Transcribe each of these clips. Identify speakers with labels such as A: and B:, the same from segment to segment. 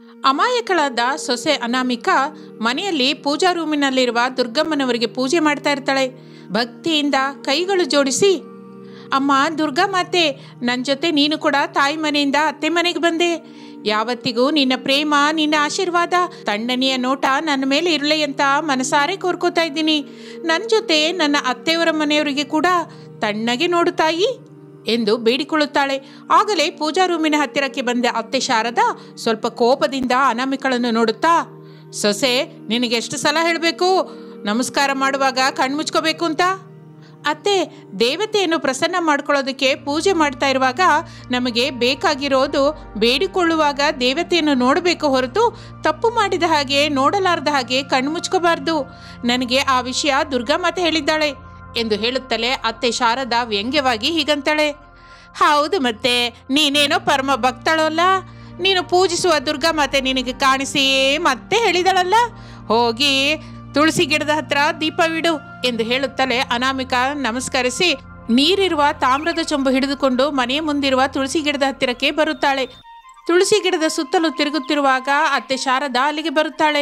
A: ಅಮಾಯಕಳಾದ ಸೊಸೆ ಅನಾಮಿಕಾ ಮನೆಯಲ್ಲಿ ಪೂಜಾ ರೂಮಿನಲ್ಲಿರುವ ದುರ್ಗಮ್ಮನವರಿಗೆ ಪೂಜೆ ಮಾಡ್ತಾ ಇರ್ತಾಳೆ ಭಕ್ತಿಯಿಂದ ಕೈಗಳು ಜೋಡಿಸಿ ಅಮ್ಮ ದುರ್ಗಾ ಮಾತೆ ನನ್ನ ಜೊತೆ ನೀನು ಕೂಡ ತಾಯಿ ಮನೆಯಿಂದ ಅತ್ತೆ ಮನೆಗೆ ಬಂದೆ ಯಾವತ್ತಿಗೂ ನಿನ್ನ ಪ್ರೇಮ ನಿನ್ನ ಆಶೀರ್ವಾದ ತಣ್ಣನೆಯ ನೋಟ ನನ್ನ ಮೇಲೆ ಇರಲಿ ಅಂತ ಮನಸಾರೆ ಕೋರ್ಕೋತಾ ಇದ್ದೀನಿ ನನ್ನ ಜೊತೆ ನನ್ನ ಅತ್ತೆಯವರ ಮನೆಯವರಿಗೆ ಕೂಡ ತಣ್ಣಗೆ ನೋಡು ತಾಯಿ ಎಂದು ಬೇಡಿಕೊಳ್ಳುತ್ತಾಳೆ ಆಗಲೇ ಪೂಜಾ ರೂಮಿನ ಹತ್ತಿರಕ್ಕೆ ಬಂದ ಅತ್ತೆ ಶಾರದಾ ಸ್ವಲ್ಪ ಕೋಪದಿಂದ ಅನಾಮಿಕಳನ್ನು ನೋಡುತ್ತಾ ಸೊಸೆ ನಿನಗೆ ಎಷ್ಟು ಸಲ ಹೇಳಬೇಕು ನಮಸ್ಕಾರ ಮಾಡುವಾಗ ಕಣ್ಮುಚ್ಕೋಬೇಕು ಅಂತ ಅತ್ತೆ ದೇವತೆಯನ್ನು ಪ್ರಸನ್ನ ಮಾಡ್ಕೊಳ್ಳೋದಕ್ಕೆ ಪೂಜೆ ಮಾಡ್ತಾ ಇರುವಾಗ ನಮಗೆ ಬೇಕಾಗಿರೋದು ಬೇಡಿಕೊಳ್ಳುವಾಗ ದೇವತೆಯನ್ನು ನೋಡಬೇಕು ಹೊರತು ತಪ್ಪು ಮಾಡಿದ ಹಾಗೆ ನೋಡಲಾರದ ಹಾಗೆ ಕಣ್ಮುಚ್ಕೋಬಾರ್ದು ನನಗೆ ಆ ವಿಷಯ ದುರ್ಗಾ ಮಾತೆ ಹೇಳಿದ್ದಾಳೆ ಎಂದು ಹೇಳುತ್ತಲೇ ಅತ್ತೆ ಶಾರದಾ ವ್ಯಂಗ್ಯವಾಗಿ ಹೀಗಂತಾಳೆ ಹೌದು ಮತ್ತೆ ನೀನೇನೋ ಪರಮ ಭಕ್ತಳಲ್ಲ ನೀನು ಪೂಜಿಸುವ ದುರ್ಗಾ ಮಾತೆ ನಿನಗೆ ಕಾಣಿಸಿ ಮತ್ತೆ ಹೇಳಿದಳಲ್ಲ ಹೋಗಿ ತುಳಸಿ ಗಿಡದ ಹತ್ರ ದೀಪವಿಡು ಎಂದು ಹೇಳುತ್ತಲೇ ಅನಾಮಿಕಾ ನಮಸ್ಕರಿಸಿ ನೀರಿರುವ ತಾಮ್ರದ ಚೊಂಬು ಹಿಡಿದುಕೊಂಡು ಮನೆಯ ಮುಂದಿರುವ ತುಳಸಿ ಗಿಡದ ಹತ್ತಿರಕ್ಕೆ ಬರುತ್ತಾಳೆ ತುಳಸಿ ಗಿಡದ ಸುತ್ತಲೂ ತಿರುಗುತ್ತಿರುವಾಗ ಅತ್ತೆ ಶಾರದಾ ಅಲ್ಲಿಗೆ ಬರುತ್ತಾಳೆ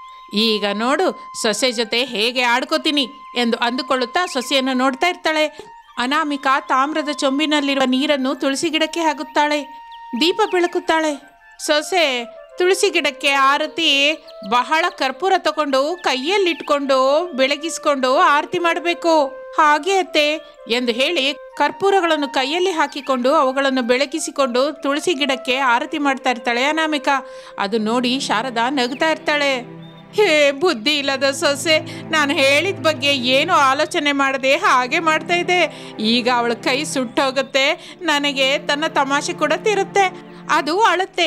A: ಈಗ ನೋಡು ಸೊಸೆ ಜೊತೆ ಹೇಗೆ ಆಡ್ಕೋತೀನಿ ಎಂದು ಅಂದುಕೊಳ್ಳುತ್ತಾ ಸೊಸೆಯನ್ನು ನೋಡ್ತಾ ಇರ್ತಾಳೆ ಅನಾಮಿಕಾ ತಾಮ್ರದ ಚೊಂಬಿನಲ್ಲಿರುವ ನೀರನ್ನು ತುಳಸಿ ಗಿಡಕ್ಕೆ ಹಾಕುತ್ತಾಳೆ ದೀಪ ಬೆಳಕುತ್ತಾಳೆ ಸೊಸೆ ತುಳಸಿ ಗಿಡಕ್ಕೆ ಆರತಿ ಬಹಳ ಕರ್ಪೂರ ತಗೊಂಡು ಕೈಯಲ್ಲಿಟ್ಕೊಂಡು ಬೆಳಗಿಸ್ಕೊಂಡು ಆರತಿ ಮಾಡಬೇಕು ಹಾಗೆ ಅತ್ತೆ ಎಂದು ಹೇಳಿ ಕರ್ಪೂರಗಳನ್ನು ಕೈಯಲ್ಲಿ ಹಾಕಿಕೊಂಡು ಅವುಗಳನ್ನು ಬೆಳಗಿಸಿಕೊಂಡು ತುಳಸಿ ಗಿಡಕ್ಕೆ ಆರತಿ ಮಾಡ್ತಾ ಇರ್ತಾಳೆ ಅನಾಮಿಕಾ ಅದು ನೋಡಿ ಶಾರದಾ ನಗ್ತಾ ಇರ್ತಾಳೆ ಹೇ ಬುದ್ಧಿ ಇಲ್ಲದ ಸೊಸೆ ನಾನು ಹೇಳಿದ ಬಗ್ಗೆ ಏನು ಆಲೋಚನೆ ಮಾಡದೆ ಹಾಗೆ ಮಾಡ್ತಾ ಇದ್ದೆ ಈಗ ಅವಳ ಕೈ ಸುಟ್ಟೋಗುತ್ತೆ ನನಗೆ ತನ್ನ ತಮಾಷೆ ಕೂಡ ತಿರುತ್ತೆ ಅದು ಅಳುತ್ತೆ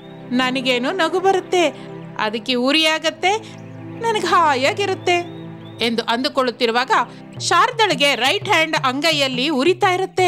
A: ನನಗೇನು ನಗು ಬರುತ್ತೆ ಅದಕ್ಕೆ ಉರಿಯಾಗತ್ತೆ ನನಗೆ ಹಾಯಾಗಿರುತ್ತೆ ಎಂದು ಅಂದುಕೊಳ್ಳುತ್ತಿರುವಾಗ ಶಾರದಳಿಗೆ ರೈಟ್ ಹ್ಯಾಂಡ್ ಅಂಗೈಯಲ್ಲಿ ಉರಿತಾ ಇರುತ್ತೆ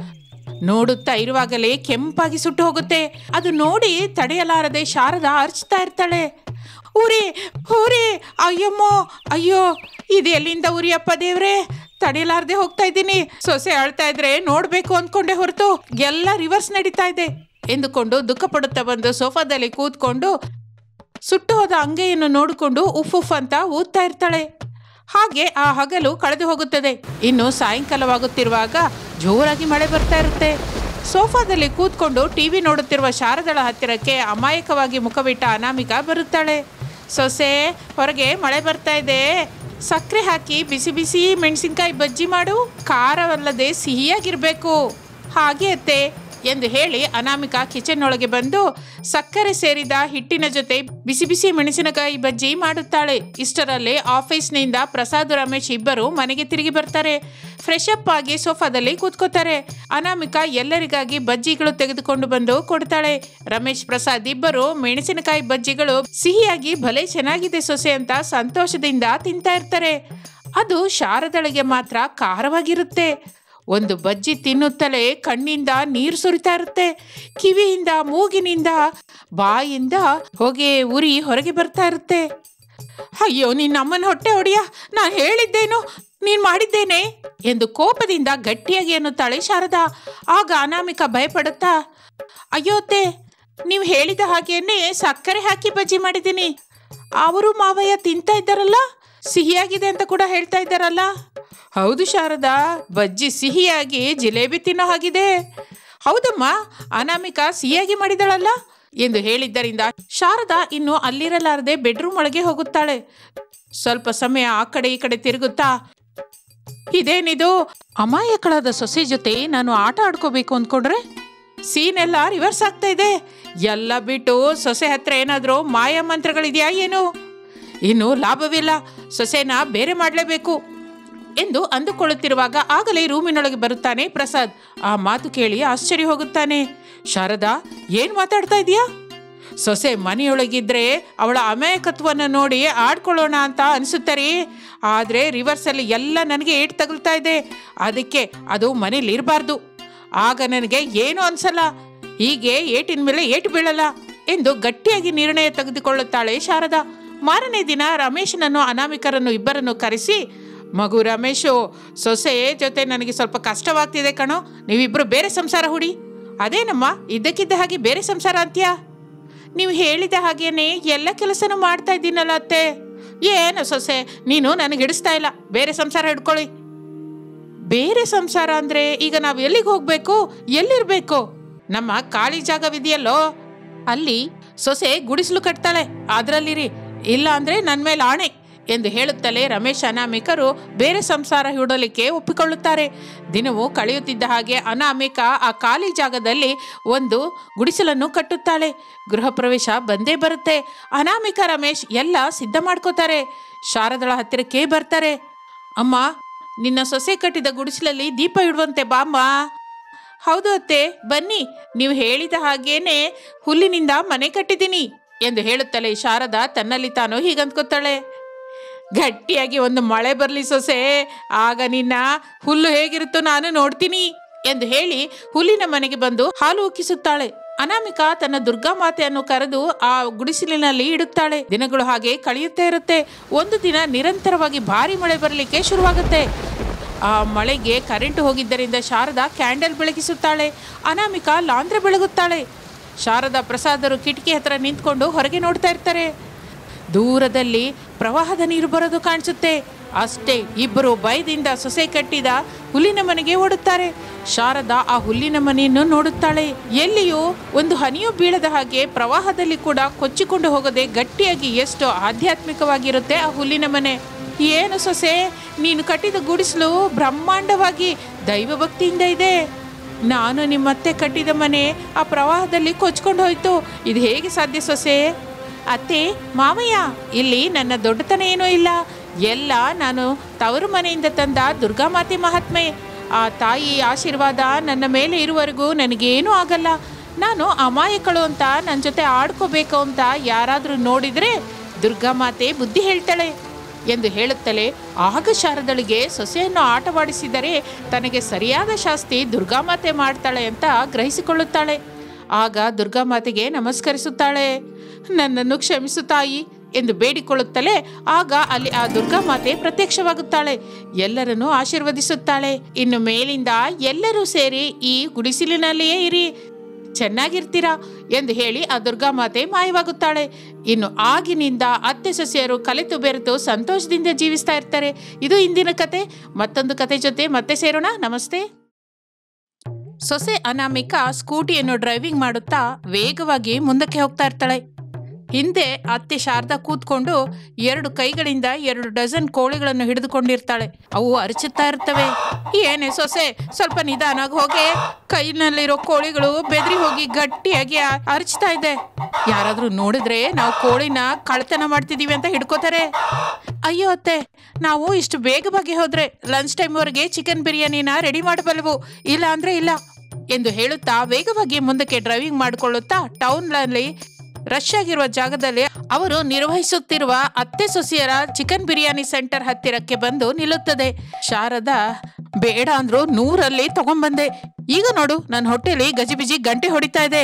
A: ನೋಡುತ್ತಾ ಇರುವಾಗಲೇ ಕೆಂಪಾಗಿ ಸುಟ್ಟು ಹೋಗುತ್ತೆ ಅದು ನೋಡಿ ತಡೆಯಲಾರದೆ ಶಾರದಾ ಅರ್ಚ್ತಾ ಇರ್ತಾಳೆ ಉರಿ ಉರಿ ಅಯ್ಯಮ್ಮೋ ಅಯ್ಯೋ ಇದು ಎಲ್ಲಿಂದ ಉರಿಯಪ್ಪ ದೇವ್ರೆ ತಡೆಯಲಾರದೆ ಹೋಗ್ತಾ ಇದ್ದೀನಿ ಸೊಸೆ ಅಳ್ತಾ ಇದ್ರೆ ನೋಡ್ಬೇಕು ಅಂದ್ಕೊಂಡೆ ಹೊರತು ಎಲ್ಲ ರಿವರ್ಸ್ ನಡೀತಾ ಇದೆ ಎಂದುಕೊಂಡು ದುಃಖ ಪಡುತ್ತಾ ಬಂದು ಸೋಫಾದಲ್ಲಿ ಕೂತ್ಕೊಂಡು ಸುಟ್ಟು ಹೋದ ಅಂಗೈಯನ್ನು ನೋಡಿಕೊಂಡು ಉಫ್ ಉಫ್ ಅಂತ ಊದ್ತಾ ಇರ್ತಾಳೆ ಹಾಗೆ ಆ ಹಗಲು ಕಳೆದು ಹೋಗುತ್ತದೆ ಇನ್ನು ಸಾಯಂಕಾಲವಾಗುತ್ತಿರುವಾಗ ಜೋರಾಗಿ ಮಳೆ ಬರ್ತಾ ಇರುತ್ತೆ ಸೋಫಾದಲ್ಲಿ ಕೂತ್ಕೊಂಡು ಟಿವಿ ನೋಡುತ್ತಿರುವ ಶಾರದಳ ಹತ್ತಿರಕ್ಕೆ ಅಮಾಯಕವಾಗಿ ಮುಖವಿಟ್ಟ ಅನಾಮಿಕಾ ಬರುತ್ತಾಳೆ ಸೊಸೆ ಹೊರಗೆ ಮಳೆ ಬರ್ತಾ ಇದೆ ಸಕ್ಕರೆ ಹಾಕಿ ಬಿಸಿ ಬಿಸಿ ಮೆಣಸಿನ್ಕಾಯಿ ಬಜ್ಜಿ ಮಾಡು ಖಾರವಲ್ಲದೆ ಸಿಹಿಯಾಗಿರಬೇಕು ಹಾಗೆ ಅತ್ತೆ ಎಂದು ಹೇಳಿ ಅನಾಮಿಕಾ ಕಿಚನ್ ಒಳಗೆ ಬಂದು ಸಕ್ಕರೆ ಸೇರಿದ ಹಿಟ್ಟಿನ ಜೊತೆ ಬಿಸಿ ಬಿಸಿ ಮೆಣಸಿನಕಾಯಿ ಬಜ್ಜಿ ಮಾಡುತ್ತಾಳೆ ಇಷ್ಟರಲ್ಲಿ ಆಫೀಸ್ನಿಂದ ಪ್ರಸಾದ್ ರಮೇಶ್ ಇಬ್ಬರು ಮನೆಗೆ ತಿರುಗಿ ಬರ್ತಾರೆ ಫ್ರೆಶ್ ಅಪ್ ಆಗಿ ಸೋಫಾದಲ್ಲಿ ಕೂತ್ಕೋತಾರೆ ಅನಾಮಿಕಾ ಎಲ್ಲರಿಗಾಗಿ ಬಜ್ಜಿಗಳು ತೆಗೆದುಕೊಂಡು ಬಂದು ಕೊಡ್ತಾಳೆ ರಮೇಶ್ ಪ್ರಸಾದ್ ಇಬ್ಬರು ಮೆಣಸಿನಕಾಯಿ ಬಜ್ಜಿಗಳು ಸಿಹಿಯಾಗಿ ಭಲೆ ಚೆನ್ನಾಗಿದೆ ಸೊಸೆ ಅಂತ ಸಂತೋಷದಿಂದ ತಿಂತಾ ಇರ್ತಾರೆ ಅದು ಶಾರದಳಿಗೆ ಮಾತ್ರ ಖಾರವಾಗಿರುತ್ತೆ ಒಂದು ಬಜ್ಜಿ ತಿನ್ನುತ್ತಲೇ ಕಣ್ಣಿಂದ ನೀರು ಸುರಿತಾ ಇರುತ್ತೆ ಕಿವಿಯಿಂದ ಮೂಗಿನಿಂದ ಬಾಯಿಂದ ಹೊಗೆ ಉರಿ ಹೊರಗೆ ಬರ್ತಾ ಇರುತ್ತೆ ಅಯ್ಯೋ ನಿನ್ನ ಅಮ್ಮನ ಹೊಟ್ಟೆ ಹೊಡೆಯ ನಾನು ಹೇಳಿದ್ದೇನು ನೀನು ಮಾಡಿದ್ದೇನೆ ಎಂದು ಕೋಪದಿಂದ ಗಟ್ಟಿಯಾಗಿ ಅನ್ನುತ್ತಾಳೆ ಶಾರದಾ ಆಗ ಅನಾಮಿಕ ಭಯಪಡುತ್ತಾ ಅಯ್ಯೋ ಅತ್ತೆ ನೀವು ಹೇಳಿದ ಹಾಗೇನೆ ಸಕ್ಕರೆ ಹಾಕಿ ಬಜ್ಜಿ ಮಾಡಿದ್ದೀನಿ ಅವರು ಮಾವಯ್ಯ ತಿಂತಾ ಇದ್ದಾರಲ್ಲ ಸಿಹಿಯಾಗಿದೆ ಅಂತ ಕೂಡ ಹೇಳ್ತಾ ಇದ್ದಾರಲ್ಲ ಹೌದು ಶಾರದಾ ಬಜ್ಜಿ ಸಿಹಿಯಾಗಿ ಜಿಲೇಬಿ ತಿನ್ನೋ ಹಾಗಿದೆ ಹೌದಮ್ಮ ಅನಾಮಿಕಾ ಸಿಹಿಯಾಗಿ ಮಾಡಿದಳಲ್ಲ ಎಂದು ಹೇಳಿದ್ದರಿಂದ ಶಾರದಾ ಇನ್ನು ಅಲ್ಲಿರಲಾರದೆ ಬೆಡ್ರೂಮ್ ಒಳಗೆ ಹೋಗುತ್ತಾಳೆ ಸ್ವಲ್ಪ ಸಮಯ ಆ ಕಡೆ ಈ ಕಡೆ ತಿರುಗುತ್ತಾ ಇದೇನಿದು ಅಮಾಯಕಳಾದ ಸೊಸೆ ಜೊತೆ ನಾನು ಆಟ ಆಡ್ಕೋಬೇಕು ಅಂದ್ಕೊಂಡ್ರೆ ಸೀನ್ ಎಲ್ಲ ರಿವರ್ಸ್ ಆಗ್ತಾ ಇದೆ ಎಲ್ಲ ಬಿಟ್ಟು ಸೊಸೆ ಹತ್ರ ಏನಾದರೂ ಮಾಯ ಮಂತ್ರಗಳಿದೆಯಾ ಏನು ಇನ್ನು ಲಾಭವಿಲ್ಲ ಸೊಸೆನ ಬೇರೆ ಮಾಡಲೇಬೇಕು ಎಂದು ಅಂದುಕೊಳ್ಳುತ್ತಿರುವಾಗ ಆಗಲೇ ರೂಮಿನೊಳಗೆ ಬರುತ್ತಾನೆ ಪ್ರಸಾದ್ ಆ ಮಾತು ಕೇಳಿ ಆಶ್ಚರ್ಯ ಹೋಗುತ್ತಾನೆ ಶಾರದಾ ಏನು ಮಾತಾಡ್ತಾ ಇದೀಯಾ ಸೊಸೆ ಮನೆಯೊಳಗಿದ್ರೆ ಅವಳ ಅಮಾಯಕತ್ವವನ್ನು ನೋಡಿ ಆಡ್ಕೊಳ್ಳೋಣ ಅಂತ ಅನಿಸುತ್ತೆ ರೀ ಆದರೆ ರಿವರ್ಸಲ್ಲಿ ಎಲ್ಲ ನನಗೆ ಏಟು ತಗುಲ್ತಾ ಇದೆ ಅದಕ್ಕೆ ಅದು ಮನೇಲಿ ಇರಬಾರ್ದು ಆಗ ನನಗೆ ಏನೂ ಅನ್ಸಲ್ಲ ಹೀಗೆ ಏಟಿನ ಮೇಲೆ ಏಟು ಬೀಳಲ್ಲ ಎಂದು ಗಟ್ಟಿಯಾಗಿ ನಿರ್ಣಯ ತೆಗೆದುಕೊಳ್ಳುತ್ತಾಳೆ ಶಾರದಾ ಮಾರನೇ ದಿನ ರಮೇಶನನ್ನು ಅನಾಮಿಕರನ್ನು ಇಬ್ಬರನ್ನು ಕರೆಸಿ ಮಗು ರಮೇಶು ಸೊಸೆ ಜೊತೆ ನನಗೆ ಸ್ವಲ್ಪ ಕಷ್ಟವಾಗ್ತಿದೆ ಕಣೋ ನೀವಿಬ್ಬರು ಬೇರೆ ಸಂಸಾರ ಹುಡಿ ಅದೇನಮ್ಮ ಇದ್ದಕ್ಕಿದ್ದ ಹಾಗೆ ಬೇರೆ ಸಂಸಾರ ಅಂತ್ಯಾ ನೀವು ಹೇಳಿದ ಹಾಗೇನೆ ಎಲ್ಲ ಕೆಲಸನೂ ಮಾಡ್ತಾ ಇದ್ದೀನಲ್ಲ ಅತ್ತೆ ಏನು ಸೊಸೆ ನೀನು ನನಗೆ ಹಿಡಿಸ್ತಾ ಇಲ್ಲ ಬೇರೆ ಸಂಸಾರ ಹಿಡ್ಕೊಳ್ಳಿ ಬೇರೆ ಸಂಸಾರ ಅಂದ್ರೆ ಈಗ ನಾವು ಎಲ್ಲಿಗೆ ಹೋಗ್ಬೇಕು ಎಲ್ಲಿರ್ಬೇಕು ನಮ್ಮ ಖಾಲಿ ಜಾಗವಿದೆಯಲ್ಲೋ ಅಲ್ಲಿ ಸೊಸೆ ಗುಡಿಸಲು ಕಟ್ತಾಳೆ ಅದರಲ್ಲಿರಿ ಇಲ್ಲ ಅಂದ್ರೆ ನನ್ನ ಮೇಲೆ ಆಣೆ ಎಂದು ಹೇಳುತ್ತಲೇ ರಮೇಶ್ ಅನಾಮಿಕರು ಬೇರೆ ಸಂಸಾರ ಹೂಡಲಿಕ್ಕೆ ಒಪ್ಪಿಕೊಳ್ಳುತ್ತಾರೆ ದಿನವೂ ಕಳೆಯುತ್ತಿದ್ದ ಹಾಗೆ ಅನಾಮಿಕ ಆ ಖಾಲಿ ಜಾಗದಲ್ಲಿ ಒಂದು ಗುಡಿಸಲನ್ನು ಕಟ್ಟುತ್ತಾಳೆ ಗೃಹ ಪ್ರವೇಶ ಬಂದೇ ಬರುತ್ತೆ ಅನಾಮಿಕ ರಮೇಶ್ ಎಲ್ಲ ಸಿದ್ಧ ಮಾಡ್ಕೋತಾರೆ ಶಾರದಳ ಹತ್ತಿರಕ್ಕೆ ಬರ್ತಾರೆ ಅಮ್ಮ ನಿನ್ನ ಸೊಸೆ ಕಟ್ಟಿದ ಗುಡಿಸಲಲ್ಲಿ ದೀಪ ಇಡುವಂತೆ ಬಾಮ್ಮ ಹೌದು ಅತ್ತೆ ಬನ್ನಿ ನೀವು ಹೇಳಿದ ಹಾಗೇನೆ ಹುಲ್ಲಿನಿಂದ ಮನೆ ಕಟ್ಟಿದ್ದೀನಿ ಎಂದು ಹೇಳುತ್ತಲೇ ಶಾರದಾ ತನ್ನಲ್ಲಿ ತಾನು ಹೀಗಂದ್ಕೊತಾಳೆ ಗಟ್ಟಿಯಾಗಿ ಒಂದು ಮಳೆ ಬರಲಿ ಸೊಸೆ ಆಗ ನಿನ್ನ ಹುಲ್ಲು ಹೇಗಿರುತ್ತೋ ನಾನು ನೋಡ್ತೀನಿ ಎಂದು ಹೇಳಿ ಹುಲ್ಲಿನ ಮನೆಗೆ ಬಂದು ಹಾಲು ಉಕ್ಕಿಸುತ್ತಾಳೆ ಅನಾಮಿಕಾ ತನ್ನ ದುರ್ಗಾ ಮಾತೆಯನ್ನು ಕರೆದು ಆ ಗುಡಿಸಲಿನಲ್ಲಿ ಇಡುತ್ತಾಳೆ ದಿನಗಳು ಹಾಗೆ ಕಳೆಯುತ್ತಾ ಇರುತ್ತೆ ಒಂದು ದಿನ ನಿರಂತರವಾಗಿ ಭಾರಿ ಮಳೆ ಬರಲಿಕ್ಕೆ ಶುರುವಾಗುತ್ತೆ ಆ ಮಳೆಗೆ ಕರೆಂಟ್ ಹೋಗಿದ್ದರಿಂದ ಶಾರದಾ ಕ್ಯಾಂಡಲ್ ಬೆಳಗಿಸುತ್ತಾಳೆ ಅನಾಮಿಕಾ ಲಾಂದ್ರೆ ಬೆಳಗುತ್ತಾಳೆ ಶಾರದಾ ಪ್ರಸಾದರು ಕಿಟಕಿ ಹತ್ರ ನಿಂತ್ಕೊಂಡು ಹೊರಗೆ ನೋಡ್ತಾ ಇರ್ತಾರೆ ದೂರದಲ್ಲಿ ಪ್ರವಾಹದ ನೀರು ಬರೋದು ಕಾಣಿಸುತ್ತೆ ಅಷ್ಟೇ ಇಬ್ಬರು ಭಯದಿಂದ ಸೊಸೆ ಕಟ್ಟಿದ ಹುಲ್ಲಿನ ಮನೆಗೆ ಓಡುತ್ತಾರೆ ಶಾರದಾ ಆ ಹುಲ್ಲಿನ ಮನೆಯನ್ನು ನೋಡುತ್ತಾಳೆ ಎಲ್ಲಿಯೂ ಒಂದು ಹನಿಯೂ ಬೀಳದ ಹಾಗೆ ಪ್ರವಾಹದಲ್ಲಿ ಕೂಡ ಕೊಚ್ಚಿಕೊಂಡು ಹೋಗದೆ ಗಟ್ಟಿಯಾಗಿ ಎಷ್ಟು ಆಧ್ಯಾತ್ಮಿಕವಾಗಿರುತ್ತೆ ಆ ಹುಲ್ಲಿನ ಮನೆ ಏನು ಸೊಸೆ ನೀನು ಕಟ್ಟಿದ ಗುಡಿಸಲು ಬ್ರಹ್ಮಾಂಡವಾಗಿ ದೈವ ಭಕ್ತಿಯಿಂದ ಇದೆ ನಾನು ನಿಮ್ಮತ್ತೆ ಕಟ್ಟಿದ ಮನೆ ಆ ಪ್ರವಾಹದಲ್ಲಿ ಕೊಚ್ಕೊಂಡು ಹೋಯ್ತು ಇದು ಹೇಗೆ ಸಾಧ್ಯ ಸೊಸೆ ಅತ್ತೆ ಮಾವಯ್ಯ ಇಲ್ಲಿ ನನ್ನ ದೊಡ್ಡತನ ಏನೂ ಇಲ್ಲ ಎಲ್ಲ ನಾನು ತವರು ಮನೆಯಿಂದ ತಂದ ದುರ್ಗಾಮಾತೆ ಮಹಾತ್ಮೆ ಆ ತಾಯಿ ಆಶೀರ್ವಾದ ನನ್ನ ಮೇಲೆ ಇರುವವರೆಗೂ ನನಗೇನೂ ಆಗಲ್ಲ ನಾನು ಅಮಾಯಕಳು ಅಂತ ನನ್ನ ಜೊತೆ ಆಡ್ಕೋಬೇಕು ಅಂತ ಯಾರಾದರೂ ನೋಡಿದರೆ ದುರ್ಗಾಮಾತೆ ಬುದ್ಧಿ ಹೇಳ್ತಾಳೆ ಎಂದು ಹೇಳುತ್ತಲೇ ಆಗ ಶಾರದಳಿಗೆ ಸೊಸೆಯನ್ನು ಆಟವಾಡಿಸಿದರೆ ತನಗೆ ಸರಿಯಾದ ಶಾಸ್ತಿ ದುರ್ಗಾಮಾತೆ ಮಾಡ್ತಾಳೆ ಅಂತ ಗ್ರಹಿಸಿಕೊಳ್ಳುತ್ತಾಳೆ ಆಗ ದುರ್ಗಾಮಾತೆಗೆ ನಮಸ್ಕರಿಸುತ್ತಾಳೆ ನನ್ನನ್ನು ಕ್ಷಮಿಸು ತಾಯಿ ಎಂದು ಬೇಡಿಕೊಳ್ಳುತ್ತಲೇ ಆಗ ಅಲ್ಲಿ ಆ ದುರ್ಗಾಮಾತೆ ಪ್ರತ್ಯಕ್ಷವಾಗುತ್ತಾಳೆ ಎಲ್ಲರನ್ನೂ ಆಶೀರ್ವದಿಸುತ್ತಾಳೆ ಇನ್ನು ಮೇಲಿಂದ ಎಲ್ಲರೂ ಸೇರಿ ಈ ಗುಡಿಸಿಲಿನಲ್ಲಿಯೇ ಇರಿ ಚೆನ್ನಾಗಿರ್ತೀರಾ ಎಂದು ಹೇಳಿ ಆ ದುರ್ಗಾಮಾತೆ ಮಾಯವಾಗುತ್ತಾಳೆ ಇನ್ನು ಆಗಿನಿಂದ ಅತ್ತೆ ಸೊಸೆಯರು ಕಲೆತು ಬೆರೆತು ಸಂತೋಷದಿಂದ ಜೀವಿಸ್ತಾ ಇರ್ತಾರೆ ಇದು ಇಂದಿನ ಕತೆ ಮತ್ತೊಂದು ಕತೆ ಜೊತೆ ಮತ್ತೆ ಸೇರೋಣ ನಮಸ್ತೆ ಸೊಸೆ ಅನಾಮಿಕಾ ಸ್ಕೂಟಿಯನ್ನು ಡ್ರೈವಿಂಗ್ ಮಾಡುತ್ತಾ ವೇಗವಾಗಿ ಮುಂದಕ್ಕೆ ಹೋಗ್ತಾ ಇರ್ತಾಳೆ ಹಿಂದೆ ಅತ್ತೆ ಶಾರದಾ ಕೂತ್ಕೊಂಡು ಎರಡು ಕೈಗಳಿಂದ ಎರಡು ಡಜನ್ ಕೋಳಿಗಳನ್ನು ಹಿಡಿದುಕೊಂಡಿರ್ತಾಳೆ ಅವು ಅರಚುತ್ತಾ ಇರ್ತವೆ ಏನೇ ಸೊಸೆ ಸ್ವಲ್ಪ ನಿಧಾನಾಗಿ ಹೋಗೆ ಕೈನಲ್ಲಿರೋ ಕೋಳಿಗಳು ಬೆದರಿ ಹೋಗಿ ಗಟ್ಟಿಯಾಗಿ ಆ- ಅರಚ್ತಾ ಇದೆ ಯಾರಾದ್ರೂ ನೋಡಿದ್ರೆ ನಾವು ಕೋಳಿನ ಕಳ್ತನ ಮಾಡ್ತಿದೀವಿ ಅಂತ ಹಿಡ್ಕೋತಾರೆ ಅಯ್ಯೋ ಅತ್ತೆ ನಾವು ಇಷ್ಟು ಬೇಗವಾಗಿ ಹೋದ್ರೆ ಲಂಚ್ ಟೈಮ್ವರೆಗೆ ಚಿಕನ್ ಬಿರಿಯಾನಿನ ರೆಡಿ ಮಾಡಬಲ್ಲೆವು ಇಲ್ಲ ಅಂದ್ರೆ ಇಲ್ಲ ಎಂದು ಹೇಳುತ್ತಾ ವೇಗವಾಗಿ ಮುಂದಕ್ಕೆ ಡ್ರೈವಿಂಗ್ ಮಾಡಿಕೊಳ್ಳುತ್ತಾ ಟೌನ್ನಲ್ಲಿ ರಶ್ ಆಗಿರುವ ಜಾಗದಲ್ಲಿ ಅವರು ನಿರ್ವಹಿಸುತ್ತಿರುವ ಅತ್ತೆ ಸೊಸೆಯರ ಚಿಕನ್ ಬಿರಿಯಾನಿ ಸೆಂಟರ್ ಹತ್ತಿರಕ್ಕೆ ಬಂದು ನಿಲ್ಲುತ್ತದೆ ಶಾರದಾ ಬೇಡ ಅಂದ್ರು ನೂರಲ್ಲಿ ತಗೊಂಡ್ಬಂದೆ ಈಗ ನೋಡು ನನ್ನ ಹೊಟ್ಟೆಲಿ ಗಜಿಬಿಜಿ ಗಂಟೆ ಹೊಡಿತಾ ಇದೆ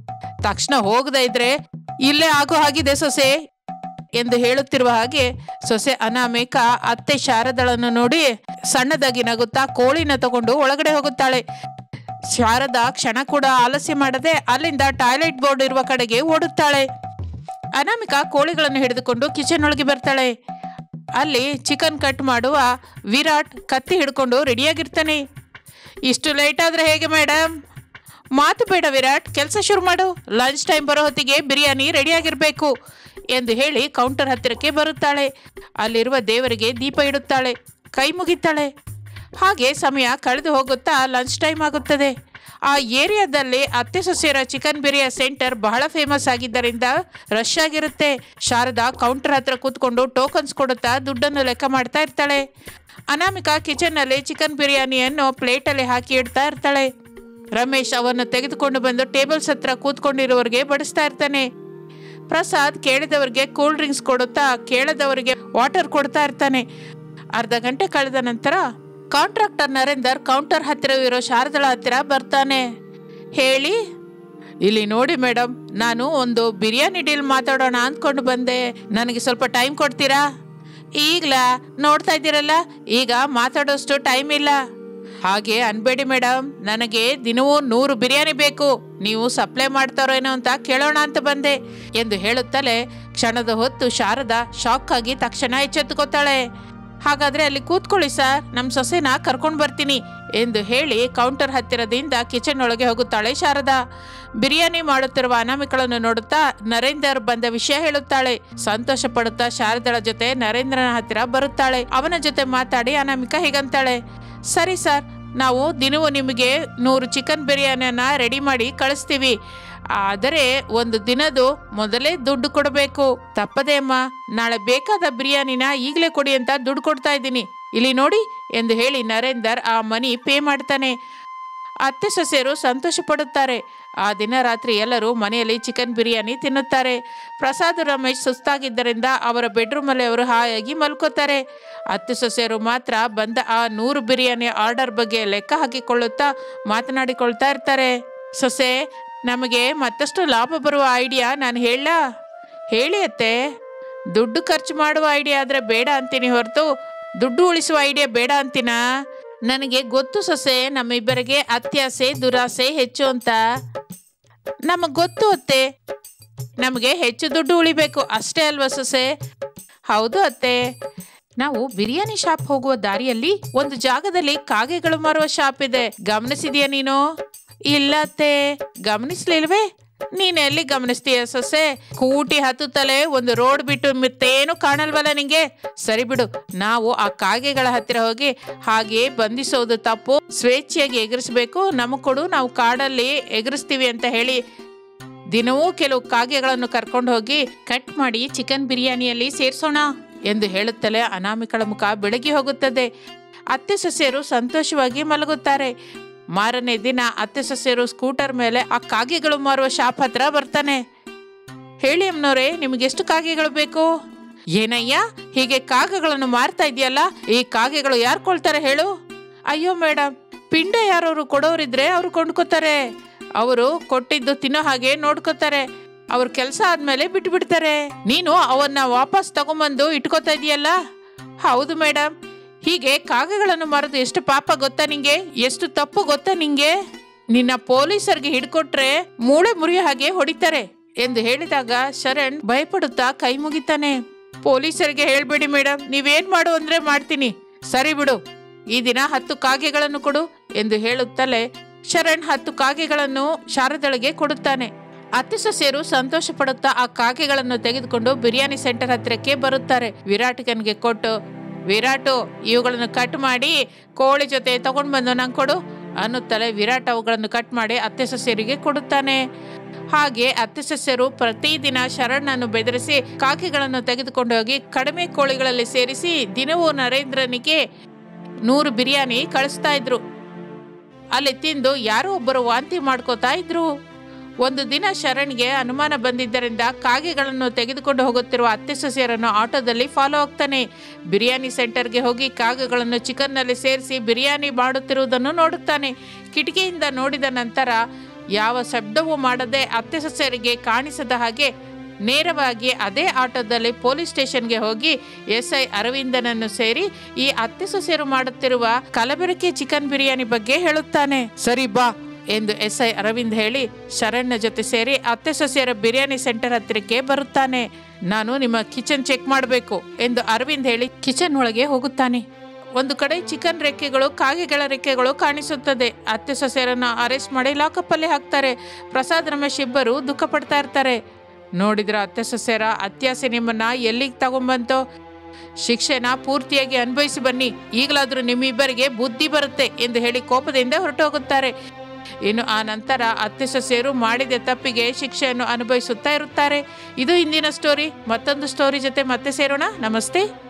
A: ತಕ್ಷಣ ಹೋಗದೆ ಇದ್ರೆ ಇಲ್ಲೇ ಆಗೋ ಹಾಗಿದೆ ಸೊಸೆ ಎಂದು ಹೇಳುತ್ತಿರುವ ಹಾಗೆ ಸೊಸೆ ಅನಾಮಿಕ ಅತ್ತೆ ಶಾರದಳನ್ನು ನೋಡಿ ಸಣ್ಣದಾಗಿ ನಗುತ್ತಾ ಕೋಳಿನ ತಗೊಂಡು ಒಳಗಡೆ ಹೋಗುತ್ತಾಳೆ ಶಾರದಾ ಕ್ಷಣ ಕೂಡ ಆಲಸ್ಯ ಮಾಡದೆ ಅಲ್ಲಿಂದ ಟಾಯ್ಲೆಟ್ ಬೋರ್ಡ್ ಇರುವ ಕಡೆಗೆ ಓಡುತ್ತಾಳೆ ಅನಾಮಿಕಾ ಕೋಳಿಗಳನ್ನು ಹಿಡಿದುಕೊಂಡು ಕಿಚನ್ ಒಳಗೆ ಬರ್ತಾಳೆ ಅಲ್ಲಿ ಚಿಕನ್ ಕಟ್ ಮಾಡುವ ವಿರಾಟ್ ಕತ್ತಿ ಹಿಡ್ಕೊಂಡು ರೆಡಿಯಾಗಿರ್ತಾನೆ ಇಷ್ಟು ಲೇಟ್ ಆದರೆ ಹೇಗೆ ಮೇಡಮ್ ಮಾತು ಬೇಡ ವಿರಾಟ್ ಕೆಲಸ ಶುರು ಮಾಡು ಲಂಚ್ ಟೈಮ್ ಬರೋ ಹೊತ್ತಿಗೆ ಬಿರಿಯಾನಿ ರೆಡಿಯಾಗಿರಬೇಕು ಎಂದು ಹೇಳಿ ಕೌಂಟರ್ ಹತ್ತಿರಕ್ಕೆ ಬರುತ್ತಾಳೆ ಅಲ್ಲಿರುವ ದೇವರಿಗೆ ದೀಪ ಇಡುತ್ತಾಳೆ ಕೈ ಮುಗಿತಾಳೆ ಹಾಗೆ ಸಮಯ ಕಳೆದು ಹೋಗುತ್ತಾ ಲಂಚ್ ಟೈಮ್ ಆಗುತ್ತದೆ ಆ ಏರಿಯಾದಲ್ಲಿ ಅತ್ತೆ ಸೊಸೆಯರ ಚಿಕನ್ ಬಿರಿಯಾನಿ ಸೆಂಟರ್ ಬಹಳ ಫೇಮಸ್ ಆಗಿದ್ದರಿಂದ ರಶ್ ಆಗಿರುತ್ತೆ ಶಾರದಾ ಕೌಂಟರ್ ಹತ್ರ ಕೂತ್ಕೊಂಡು ಟೋಕನ್ಸ್ ಕೊಡುತ್ತಾ ದುಡ್ಡನ್ನು ಲೆಕ್ಕ ಮಾಡ್ತಾ ಇರ್ತಾಳೆ ಅನಾಮಿಕಾ ಕಿಚನ್ನಲ್ಲಿ ಚಿಕನ್ ಬಿರಿಯಾನಿಯನ್ನು ಪ್ಲೇಟಲ್ಲಿ ಹಾಕಿ ಇಡ್ತಾ ಇರ್ತಾಳೆ ರಮೇಶ್ ಅವನ್ನು ತೆಗೆದುಕೊಂಡು ಬಂದು ಟೇಬಲ್ಸ್ ಹತ್ರ ಕೂತ್ಕೊಂಡಿರುವವರಿಗೆ ಬಡಿಸ್ತಾ ಇರ್ತಾನೆ ಪ್ರಸಾದ್ ಕೇಳಿದವರಿಗೆ ಕೂಲ್ ಡ್ರಿಂಕ್ಸ್ ಕೊಡುತ್ತಾ ಕೇಳದವರಿಗೆ ವಾಟರ್ ಕೊಡ್ತಾ ಇರ್ತಾನೆ ಅರ್ಧ ಗಂಟೆ ಕಳೆದ ನಂತರ ಕಾಂಟ್ರಾಕ್ಟರ್ ನರೇಂದರ್ ಕೌಂಟರ್ ಹತ್ತಿರವಿರೋ ಶಾರದಳ ಹತ್ತಿರ ಬರ್ತಾನೆ ಹೇಳಿ ಇಲ್ಲಿ ನೋಡಿ ಮೇಡಮ್ ನಾನು ಒಂದು ಬಿರಿಯಾನಿ ಡೀಲ್ ಮಾತಾಡೋಣ ಅಂದ್ಕೊಂಡು ಬಂದೆ ನನಗೆ ಸ್ವಲ್ಪ ಟೈಮ್ ಕೊಡ್ತೀರಾ ಈಗಲಾ ನೋಡ್ತಾ ಇದ್ದೀರಲ್ಲ ಈಗ ಮಾತಾಡೋಷ್ಟು ಟೈಮ್ ಇಲ್ಲ ಹಾಗೆ ಅನ್ಬೇಡಿ ಮೇಡಮ್ ನನಗೆ ದಿನವೂ ನೂರು ಬಿರಿಯಾನಿ ಬೇಕು ನೀವು ಸಪ್ಲೈ ಮಾಡ್ತಾರೋ ಅಂತ ಕೇಳೋಣ ಅಂತ ಬಂದೆ ಎಂದು ಹೇಳುತ್ತಲೇ ಕ್ಷಣದ ಹೊತ್ತು ಶಾರದಾ ಶಾಕ್ ಆಗಿ ತಕ್ಷಣ ಎಚ್ಚೆತ್ತುಕೊತಾಳೆ ಹಾಗಾದ್ರೆ ಅಲ್ಲಿ ಕೂತ್ಕೊಳ್ಳಿ ಸರ್ ನಮ್ಮ ಸೊಸೆನ ಕರ್ಕೊಂಡು ಬರ್ತೀನಿ ಎಂದು ಹೇಳಿ ಕೌಂಟರ್ ಹತ್ತಿರದಿಂದ ಕಿಚನ್ ಒಳಗೆ ಹೋಗುತ್ತಾಳೆ ಶಾರದಾ ಬಿರಿಯಾನಿ ಮಾಡುತ್ತಿರುವ ಅನಾಮಿಕಳನ್ನು ನೋಡುತ್ತಾ ನರೇಂದರ್ ಬಂದ ವಿಷಯ ಹೇಳುತ್ತಾಳೆ ಸಂತೋಷ ಪಡುತ್ತಾ ಶಾರದಳ ಜೊತೆ ನರೇಂದ್ರನ ಹತ್ತಿರ ಬರುತ್ತಾಳೆ ಅವನ ಜೊತೆ ಮಾತಾಡಿ ಅನಾಮಿಕ ಹೀಗಂತಾಳೆ ಸರಿ ಸರ್ ನಾವು ದಿನವೂ ನಿಮಗೆ ನೂರು ಚಿಕನ್ ಬಿರಿಯಾನಿಯನ್ನ ರೆಡಿ ಮಾಡಿ ಕಳಿಸ್ತೀವಿ ಆದರೆ ಒಂದು ದಿನದು ಮೊದಲೇ ದುಡ್ಡು ಕೊಡಬೇಕು ತಪ್ಪದೆ ಅಮ್ಮ ನಾಳೆ ಬೇಕಾದ ಬಿರಿಯಾನಿನ ಈಗಲೇ ಕೊಡಿ ಅಂತ ದುಡ್ಡು ಕೊಡ್ತಾ ಇದ್ದೀನಿ ಇಲ್ಲಿ ನೋಡಿ ಎಂದು ಹೇಳಿ ನರೇಂದರ್ ಆ ಮನಿ ಪೇ ಮಾಡ್ತಾನೆ ಅತ್ತೆ ಸೊಸೆಯರು ಸಂತೋಷ ಪಡುತ್ತಾರೆ ಆ ದಿನ ರಾತ್ರಿ ಎಲ್ಲರೂ ಮನೆಯಲ್ಲಿ ಚಿಕನ್ ಬಿರಿಯಾನಿ ತಿನ್ನುತ್ತಾರೆ ಪ್ರಸಾದ್ ರಮೇಶ್ ಸುಸ್ತಾಗಿದ್ದರಿಂದ ಅವರ ಬೆಡ್ರೂಮಲ್ಲಿ ಅವರು ಹಾಯಾಗಿ ಮಲ್ಕೋತಾರೆ ಅತ್ತೆ ಸೊಸೆಯರು ಮಾತ್ರ ಬಂದ ಆ ನೂರು ಬಿರಿಯಾನಿ ಆರ್ಡರ್ ಬಗ್ಗೆ ಲೆಕ್ಕ ಹಾಕಿಕೊಳ್ಳುತ್ತಾ ಮಾತನಾಡಿಕೊಳ್ತಾ ಇರ್ತಾರೆ ಸೊಸೆ ನಮಗೆ ಮತ್ತಷ್ಟು ಲಾಭ ಬರುವ ಐಡಿಯಾ ನಾನು ಹೇಳ ಹೇಳಿ ಅತ್ತೆ ದುಡ್ಡು ಖರ್ಚು ಮಾಡುವ ಐಡಿಯಾ ಆದರೆ ಬೇಡ ಅಂತೀನಿ ಹೊರತು ದುಡ್ಡು ಉಳಿಸುವ ಐಡಿಯಾ ಬೇಡ ಅಂತೀನಾ ನನಗೆ ಗೊತ್ತು ಸೊಸೆ ನಮ್ಮಿಬ್ಬರಿಗೆ ಅತ್ಯಾಸೆ ದುರಾಸೆ ಹೆಚ್ಚು ಅಂತ ನಮಗೆ ಗೊತ್ತು ಅತ್ತೆ ನಮಗೆ ಹೆಚ್ಚು ದುಡ್ಡು ಉಳಿಬೇಕು ಅಷ್ಟೇ ಅಲ್ವಾ ಸೊಸೆ ಹೌದು ಅತ್ತೆ ನಾವು ಬಿರಿಯಾನಿ ಶಾಪ್ ಹೋಗುವ ದಾರಿಯಲ್ಲಿ ಒಂದು ಜಾಗದಲ್ಲಿ ಕಾಗೆಗಳು ಮಾರುವ ಶಾಪ್ ಇದೆ ಗಮನಿಸಿದ್ಯಾ ನೀನು ಇಲ್ಲ ಅತ್ತೆ ಗಮನಿಸ್ಲಿಲ್ವೇ ನೀನ್ ಎಲ್ಲಿ ಗಮನಿಸ್ತೀಯ ಸೊಸೆ ಕೂಟಿ ಹತ್ತುತ್ತಲೇ ಒಂದು ರೋಡ್ ಬಿಟ್ಟು ಮತ್ತೇನು ಕಾಣಲ್ವಲ್ಲ ನಿಂಗೆ ಸರಿ ಬಿಡು ನಾವು ಆ ಕಾಗೆಗಳ ಹತ್ತಿರ ಹೋಗಿ ಹಾಗೆ ಬಂಧಿಸೋದು ತಪ್ಪು ಸ್ವೇಚ್ಛೆಯಾಗಿ ಎಗರಿಸ್ಬೇಕು ನಮಗ್ ಕೊಡು ನಾವು ಕಾಡಲ್ಲಿ ಎಗರಿಸ್ತೀವಿ ಅಂತ ಹೇಳಿ ದಿನವೂ ಕೆಲವು ಕಾಗೆಗಳನ್ನು ಕರ್ಕೊಂಡು ಹೋಗಿ ಕಟ್ ಮಾಡಿ ಚಿಕನ್ ಬಿರಿಯಾನಿಯಲ್ಲಿ ಸೇರಿಸೋಣ ಎಂದು ಹೇಳುತ್ತಲೇ ಅನಾಮಿಕಳ ಮುಖ ಬೆಳಗಿ ಹೋಗುತ್ತದೆ ಅತ್ತೆ ಸೊಸೆಯರು ಸಂತೋಷವಾಗಿ ಮಲಗುತ್ತಾರೆ ಮಾರನೇ ದಿನ ಅತ್ತೆ ಸೊಸೆಯರು ಸ್ಕೂಟರ್ ಮೇಲೆ ಆ ಕಾಗೆಗಳು ಮಾರುವ ಶಾಪ್ ಹತ್ರ ಬರ್ತಾನೆ ಹೇಳಿ ಅಮ್ಮನವ್ರೆ ನಿಮ್ಗೆ ಎಷ್ಟು ಕಾಗೆಗಳು ಬೇಕು ಏನಯ್ಯ ಹೀಗೆ ಕಾಗೆಗಳನ್ನು ಮಾರ್ತಾ ಇದೆಯಲ್ಲ ಈ ಕಾಗೆಗಳು ಯಾರು ಕೊಳ್ತಾರೆ ಹೇಳು ಅಯ್ಯೋ ಮೇಡಮ್ ಪಿಂಡ ಯಾರವರು ಕೊಡೋರಿದ್ರೆ ಅವ್ರು ಕೊಂಡ್ಕೋತಾರೆ ಅವರು ಕೊಟ್ಟಿದ್ದು ತಿನ್ನೋ ಹಾಗೆ ನೋಡ್ಕೋತಾರೆ ಅವ್ರ ಕೆಲಸ ಆದ್ಮೇಲೆ ಬಿಟ್ಟು ಬಿಡ್ತಾರೆ ನೀನು ಅವನ್ನ ವಾಪಸ್ ತಗೊಂಬಂದು ಇಟ್ಕೋತಾ ಇದೀಯಲ್ಲ ಹೌದು ಮೇಡಮ್ ಹೀಗೆ ಕಾಗೆಗಳನ್ನು ಮಾರೋದು ಎಷ್ಟು ಪಾಪ ಗೊತ್ತಾ ನಿಂಗೆ ಎಷ್ಟು ತಪ್ಪು ಗೊತ್ತಾ ನಿಂಗೆ ನಿನ್ನ ಪೊಲೀಸರಿಗೆ ಹಿಡ್ಕೊಟ್ರೆ ಮೂಳೆ ಮುರಿಯೋ ಹಾಗೆ ಹೊಡಿತಾರೆ ಎಂದು ಹೇಳಿದಾಗ ಶರಣ್ ಭಯಪಡುತ್ತಾ ಕೈ ಮುಗಿತಾನೆ ಪೊಲೀಸರಿಗೆ ಹೇಳ್ಬೇಡಿ ಮೇಡಮ್ ನೀವೇನ್ ಮಾಡು ಅಂದ್ರೆ ಮಾಡ್ತೀನಿ ಸರಿ ಬಿಡು ಈ ದಿನ ಹತ್ತು ಕಾಗೆಗಳನ್ನು ಕೊಡು ಎಂದು ಹೇಳುತ್ತಲೇ ಶರಣ್ ಹತ್ತು ಕಾಗೆಗಳನ್ನು ಶಾರದಳಿಗೆ ಕೊಡುತ್ತಾನೆ ಅತ್ತೆ ಸೊಸೆಯರು ಸಂತೋಷ ಪಡುತ್ತಾ ಆ ಕಾಗೆಗಳನ್ನು ತೆಗೆದುಕೊಂಡು ಬಿರಿಯಾನಿ ಸೆಂಟರ್ ಹತ್ತಿರಕ್ಕೆ ಬರುತ್ತಾರೆ ವಿರಾಟಕನ್ಗೆ ಕೊಟ್ಟು ವಿರಾಟು ಇವುಗಳನ್ನು ಕಟ್ ಮಾಡಿ ಕೋಳಿ ಜೊತೆ ತಗೊಂಡು ಬಂದು ನಂಗೆ ಕೊಡು ಅನ್ನುತ್ತಲೇ ವಿರಾಟ್ ಅವುಗಳನ್ನು ಕಟ್ ಮಾಡಿ ಅತ್ತೆ ಸೊಸೆಯರಿಗೆ ಕೊಡುತ್ತಾನೆ ಹಾಗೆ ಅತ್ತೆ ಸೊಸೆಯರು ಪ್ರತಿದಿನ ಶರಣನ್ನು ಬೆದರಿಸಿ ಕಾಗೆಗಳನ್ನು ತೆಗೆದುಕೊಂಡು ಹೋಗಿ ಕಡಿಮೆ ಕೋಳಿಗಳಲ್ಲಿ ಸೇರಿಸಿ ದಿನವೂ ನರೇಂದ್ರನಿಗೆ ನೂರು ಬಿರಿಯಾನಿ ಕಳಿಸ್ತಾ ಇದ್ರು ಅಲ್ಲಿ ತಿಂದು ಯಾರೋ ಒಬ್ಬರು ವಾಂತಿ ಮಾಡ್ಕೋತಾ ಇದ್ರು ಒಂದು ದಿನ ಶರಣ್ಗೆ ಅನುಮಾನ ಬಂದಿದ್ದರಿಂದ ಕಾಗೆಗಳನ್ನು ತೆಗೆದುಕೊಂಡು ಹೋಗುತ್ತಿರುವ ಅತ್ತೆ ಸೊಸೆಯರನ್ನು ಆಟೋದಲ್ಲಿ ಫಾಲೋ ಆಗ್ತಾನೆ ಬಿರಿಯಾನಿ ಸೆಂಟರ್ಗೆ ಹೋಗಿ ಕಾಗೆಗಳನ್ನು ಚಿಕನ್ನಲ್ಲಿ ಸೇರಿಸಿ ಬಿರಿಯಾನಿ ಮಾಡುತ್ತಿರುವುದನ್ನು ನೋಡುತ್ತಾನೆ ಕಿಟಕಿಯಿಂದ ನೋಡಿದ ನಂತರ ಯಾವ ಶಬ್ದವೂ ಮಾಡದೆ ಅತ್ತೆ ಸೊಸೆಯರಿಗೆ ಕಾಣಿಸದ ಹಾಗೆ ನೇರವಾಗಿ ಅದೇ ಆಟೋದಲ್ಲಿ ಪೊಲೀಸ್ ಸ್ಟೇಷನ್ಗೆ ಹೋಗಿ ಎಸ್ ಐ ಅರವಿಂದನನ್ನು ಸೇರಿ ಈ ಅತ್ತೆ ಸೊಸೆಯರು ಮಾಡುತ್ತಿರುವ ಕಲಬೆರಕೆ ಚಿಕನ್ ಬಿರಿಯಾನಿ ಬಗ್ಗೆ ಹೇಳುತ್ತಾನೆ ಸರಿ ಬಾ ಎಂದು ಎಸ್ ಐ ಅರವಿಂದ್ ಹೇಳಿ ಶರಣ್ನ ಜೊತೆ ಸೇರಿ ಅತ್ತೆ ಸೊಸೆಯರ ಬಿರಿಯಾನಿ ಸೆಂಟರ್ ಹತ್ತಿರಕ್ಕೆ ಬರುತ್ತಾನೆ ನಾನು ನಿಮ್ಮ ಕಿಚನ್ ಚೆಕ್ ಮಾಡಬೇಕು ಎಂದು ಅರವಿಂದ್ ಹೇಳಿ ಕಿಚನ್ ಒಳಗೆ ಹೋಗುತ್ತಾನೆ ಒಂದು ಕಡೆ ಚಿಕನ್ ರೆಕ್ಕೆಗಳು ಕಾಗೆಗಳ ರೆಕ್ಕೆಗಳು ಕಾಣಿಸುತ್ತದೆ ಅತ್ತೆ ಸೊಸೆಯರನ್ನು ಅರೆಸ್ಟ್ ಮಾಡಿ ಲಾಕಪ್ ಅಲ್ಲಿ ಹಾಕ್ತಾರೆ ಪ್ರಸಾದ್ ರಮೇಶ್ ಇಬ್ಬರು ದುಃಖ ಪಡ್ತಾ ಇರ್ತಾರೆ ನೋಡಿದ್ರ ಅತ್ತೆ ಸೊಸೆಯರ ಅತ್ಯಾಸೆ ನಿಮ್ಮನ್ನ ಎಲ್ಲಿಗೆ ತಗೊಂಬಂತೋ ಶಿಕ್ಷೆನ ಪೂರ್ತಿಯಾಗಿ ಅನುಭವಿಸಿ ಬನ್ನಿ ಈಗಲಾದರೂ ನಿಮ್ಮಿಬ್ಬರಿಗೆ ಬುದ್ಧಿ ಬರುತ್ತೆ ಎಂದು ಹೇಳಿ ಕೋಪದಿಂದ ಹೊರಟು ಹೋಗುತ್ತಾರೆ ಇನ್ನು ಆ ನಂತರ ಅತ್ತೆ ಸೊಸೆಯರು ಮಾಡಿದ ತಪ್ಪಿಗೆ ಶಿಕ್ಷೆಯನ್ನು ಅನುಭವಿಸುತ್ತಾ ಇರುತ್ತಾರೆ ಇದು ಇಂದಿನ ಸ್ಟೋರಿ ಮತ್ತೊಂದು ಸ್ಟೋರಿ ಜೊತೆ ಮತ್ತೆ ಸೇರೋಣ ನಮಸ್ತೆ